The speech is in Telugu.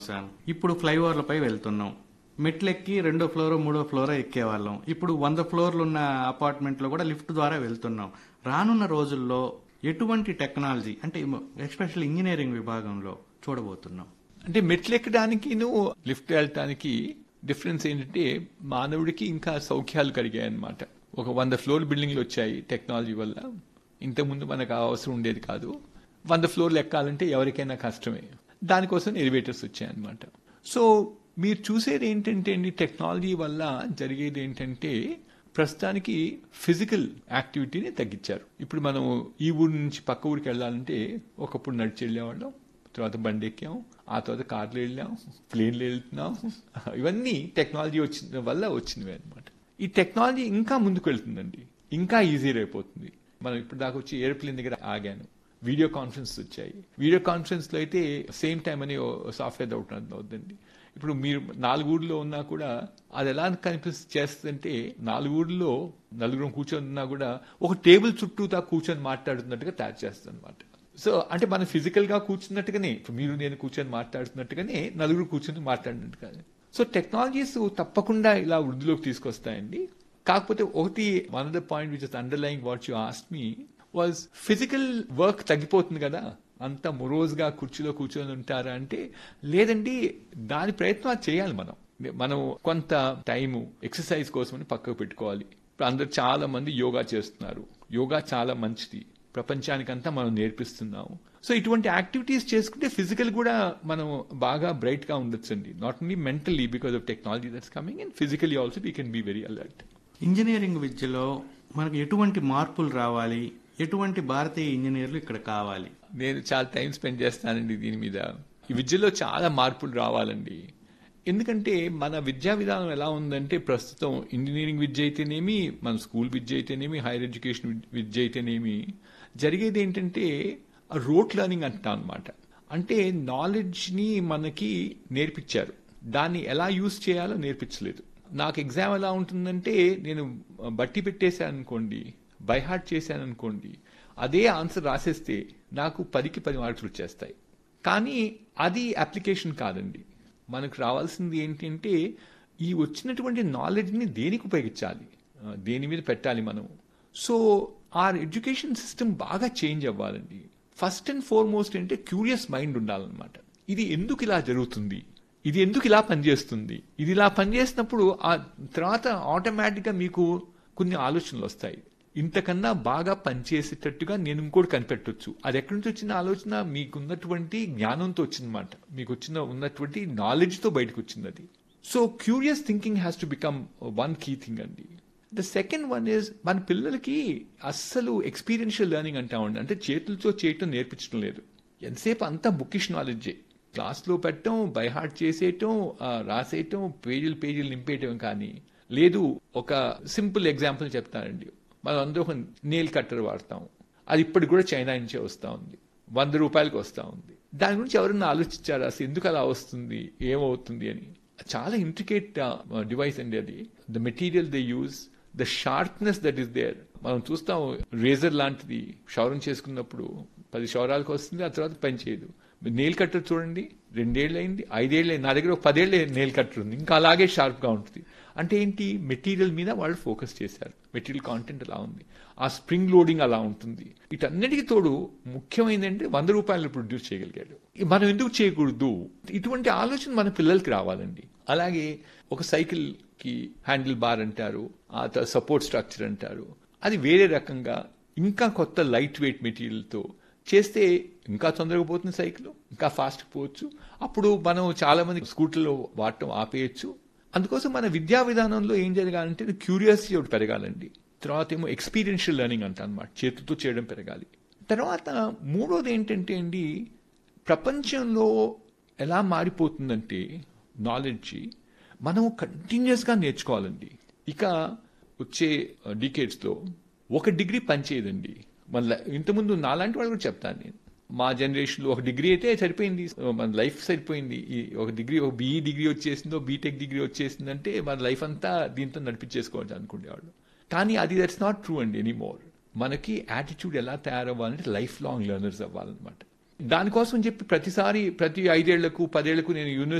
సార్ ఇప్పుడు ఫ్లైఓవర్లపై వెళ్తున్నాం మెట్లెక్కి రెండో ఫ్లోర్ మూడో ఫ్లోర్ ఎక్కేవాళ్ళం ఇప్పుడు వంద ఫ్లోర్లు ఉన్న అపార్ట్మెంట్లో కూడా లిఫ్ట్ ద్వారా వెళ్తున్నాం రానున్న రోజుల్లో ఎటువంటి టెక్నాలజీ అంటే ఎస్పెషల్ ఇంజనీరింగ్ విభాగంలో చూడబోతున్నాం అంటే మెట్లు ఎక్కడానికి నువ్వు లిఫ్ట్ వెళ్ళటానికి డిఫరెన్స్ ఏంటంటే మానవుడికి ఇంకా సౌఖ్యాలు కలిగాయి అన్నమాట ఒక వంద ఫ్లోర్ బిల్డింగ్లు వచ్చాయి టెక్నాలజీ వల్ల ఇంతకుముందు మనకు ఆ అవసరం ఉండేది కాదు వంద ఫ్లోర్లు ఎక్కాలంటే ఎవరికైనా కష్టమే దానికోసం ఎలివేటర్స్ వచ్చాయన్నమాట సో మీరు చూసేది ఏంటంటే అండి టెక్నాలజీ వల్ల జరిగేది ఏంటంటే ప్రస్తుతానికి ఫిజికల్ యాక్టివిటీని తగ్గించారు ఇప్పుడు మనం ఈ ఊరి నుంచి పక్క ఊరికి వెళ్ళాలంటే ఒకప్పుడు నడిచి వెళ్ళేవాళ్ళం తర్వాత బండి ఎక్కాం ఆ తర్వాత కార్లు వెళ్ళాం ప్లేన్లు వెళ్తున్నాం ఇవన్నీ టెక్నాలజీ వచ్చిన వల్ల వచ్చినవి అనమాట ఈ టెక్నాలజీ ఇంకా ముందుకు వెళ్తుందండి ఇంకా ఈజీ అయిపోతుంది మనం ఇప్పుడు దాకా వచ్చి ఎయిర్ప్లేన్ దగ్గర ఆగాను వీడియో కాన్ఫరెన్స్ వచ్చాయి వీడియో కాన్ఫరెన్స్ లో అయితే సేమ్ టైం అని సాఫ్ట్వేర్ అవుతుంది అవుతుందండి ఇప్పుడు మీరు నాలుగు ఊర్లో ఉన్నా కూడా అది ఎలా కనిపిస్తు చేస్తుందంటే నాలుగు ఊర్లో నలుగురు కూర్చొని ఉన్నా కూడా ఒక టేబుల్ చుట్టూతా కూర్చొని మాట్లాడుతున్నట్టుగా తయారు చేస్తుంది అనమాట సో అంటే మనం ఫిజికల్ గా కూర్చున్నట్టుగానే ఇప్పుడు మీరు నేను కూర్చొని మాట్లాడుతున్నట్టుగానే నలుగురు కూర్చొని మాట్లాడినట్టుగా సో టెక్నాలజీస్ తప్పకుండా ఇలా వృద్ధిలోకి తీసుకొస్తాయండి కాకపోతే ఒకటి one of the point which is underline what you asked me was physical work తగ్గిపోతుంది కదా అంత మొరోజ్గా కుర్చీలో కూర్చొని ఉంటారా అంటే లేదండి దాని ప్రయత్నం అది చేయాలి మనం మనం కొంత టైము ఎక్సర్సైజ్ కోసమని పక్కకు పెట్టుకోవాలి ఇప్పుడు అందరు చాలా మంది యోగా చేస్తున్నారు యోగా చాలా మంచిది ప్రపంచానికంతా మనం నేర్పిస్తున్నాము సో ఇటువంటి యాక్టివిటీస్ చేసుకుంటే ఫిజికల్ కూడా మనం బాగా బ్రైట్ గా ఉండొచ్చండి not only mentally because of technology that's coming and physically also we can be very alert engineering విద్యలో మనకు ఎటువంటి మార్పులు రావాలి ఎటువంటి భారతీయ ఇంజనీర్లు ఇక్కడ కావాలి నేను చాలా టైం స్పెండ్ చేస్తానండి దీని మీద ఈ విద్యలో చాలా మార్పులు రావాలండి ఎందుకంటే మన విద్యా విధానం ఎలా ఉందంటే ప్రస్తుతం ఇంజనీరింగ్ విద్య అయితేనేమి మన స్కూల్ విద్య అయితేనేమి హైయర్ ఎడ్యుకేషన్ విద్య అయితేనేమి జరిగేది ఏంటంటే రోట్ లెర్నింగ్ అంటాం అనమాట అంటే నాలెడ్జ్ని మనకి నేర్పించారు దాన్ని ఎలా యూజ్ చేయాలో నేర్పించలేదు నాకు ఎగ్జామ్ ఎలా ఉంటుందంటే నేను బట్టి పెట్టేశాను అనుకోండి బైహార్ట్ చేశాను అనుకోండి అదే ఆన్సర్ రాసేస్తే నాకు పదికి పది మార్కులు వచ్చేస్తాయి కానీ అది అప్లికేషన్ కాదండి మనకు రావాల్సింది ఏంటంటే ఈ వచ్చినటువంటి నాలెడ్జ్ని దేనికి ఉపయోగించాలి దేని మీద పెట్టాలి మనం సో ఆర్ ఎడ్యుకేషన్ సిస్టమ్ బాగా చేంజ్ అవ్వాలండి ఫస్ట్ అండ్ ఫార్మోస్ట్ అంటే క్యూరియస్ మైండ్ ఉండాలన్నమాట ఇది ఎందుకు ఇలా జరుగుతుంది ఇది ఎందుకు ఇలా పనిచేస్తుంది ఇది ఇలా పనిచేసినప్పుడు ఆ తర్వాత ఆటోమేటిక్గా మీకు కొన్ని ఆలోచనలు వస్తాయి ఇంతకన్నా బాగా పనిచేసేటట్టుగా నేను ఇంకోటి కనిపెట్టొచ్చు అది ఎక్కడి నుంచి వచ్చిన ఆలోచన మీకున్నటువంటి జ్ఞానంతో వచ్చిందన్నమాట మీకు వచ్చిన ఉన్నటువంటి నాలెడ్జ్తో బయటకు వచ్చింది అది so curious thinking has to become one key thing అండి ద సెకండ్ వన్ ఇస్ మన పిల్లలకి అస్సలు ఎక్స్పీరియన్షియల్ లెర్నింగ్ అంటామండి అంటే చేతులతో చేయటం నేర్పించడం లేదు ఎంతసేపు అంతా బుకిష్ నాలెడ్జే క్లాస్లో పెట్టడం బైహార్ట్ చేసేయటం రాసేయటం పేజీలు పేజీలు నింపేయటం కానీ లేదు ఒక సింపుల్ ఎగ్జాంపుల్ చెప్తానండి మనం అందరూ ఒక నేల్ కట్టర్ వాడతాం అది ఇప్పటికి కూడా చైనా నుంచే వస్తూ ఉంది వంద రూపాయలకి వస్తూ ఉంది దాని గురించి ఎవరన్నా ఆలోచించారా అసలు ఎందుకు అలా వస్తుంది ఏమవుతుంది అని చాలా ఇంట్రికేట్ డివైస్ అండి అది the material they use the sharpness that is there మనం చూస్తాం రేజర్ లాంటిది క్షౌరం చేసుకున్నప్పుడు పది క్షౌరాలకు వస్తుంది ఆ తర్వాత పని చేయదు నేల్ కట్టర్ చూడండి రెండేళ్ళు అయింది ఐదేళ్ళు అయింది నా దగ్గర ఒక పదేళ్ళు నేల్ కట్టర్ ఉంది ఇంకా అలాగే షార్ప్గా ఉంటుంది అంటే ఏంటి మెటీరియల్ మీద వాళ్ళు ఫోకస్ చేశారు మెటీరియల్ కాంటెంట్ అలా ఉంది ఆ స్ప్రింగ్ లోడింగ్ అలా ఉంటుంది వీటన్నిటికీ తోడు ముఖ్యమైనది అంటే వంద రూపాయలు ప్రొడ్యూస్ చేయగలిగాడు మనం ఎందుకు చేయకూడదు ఇటువంటి ఆలోచన మన పిల్లలకి రావాలండి అలాగే ఒక సైకిల్ కి హ్యాండిల్ బార్ అంటారు ఆ సపోర్ట్ స్ట్రక్చర్ అంటారు అది వేరే రకంగా ఇంకా కొత్త లైట్ వెయిట్ మెటీరియల్తో చేస్తే ఇంకా తొందరగా పోతుంది సైకిల్ ఇంకా ఫాస్ట్ పోవచ్చు అప్పుడు మనం చాలా మంది స్కూటర్లో వాడటం ఆపేయచ్చు అందుకోసం మన విద్యా విధానంలో ఏం జరగాలంటే క్యూరియాసిటీ ఒకటి పెరగాలండి తర్వాత ఏమో ఎక్స్పీరియన్షియల్ లెర్నింగ్ అంట అనమాట చేతితో చేయడం పెరగాలి తర్వాత మూడోది ఏంటంటే అండి ప్రపంచంలో ఎలా మారిపోతుందంటే నాలెడ్జ్ మనం కంటిన్యూస్గా నేర్చుకోవాలండి ఇక వచ్చే డికేట్స్లో ఒక డిగ్రీ పనిచేయదండి మన ఇంతకుముందు నాలాంటి వాళ్ళు కూడా చెప్తాను నేను మా జనరేషన్లో ఒక డిగ్రీ అయితే సరిపోయింది మన లైఫ్ సరిపోయింది ఈ ఒక డిగ్రీ ఒక బీఈ డిగ్రీ వచ్చేసిందో బీటెక్ డిగ్రీ వచ్చేసిందంటే మన లైఫ్ అంతా దీంతో నడిపించేసుకోవచ్చు అనుకునేవాళ్ళు కానీ అది దట్స్ నాట్ ట్రూ అండి ఎనీ మోర్ మనకి యాటిట్యూడ్ ఎలా తయారవ్వాలంటే లైఫ్ లాంగ్ లెర్నర్స్ అవ్వాలన్నమాట దానికోసం చెప్పి ప్రతిసారి ప్రతి ఐదేళ్లకు పదేళ్లకు నేను యూనివర్సిటీ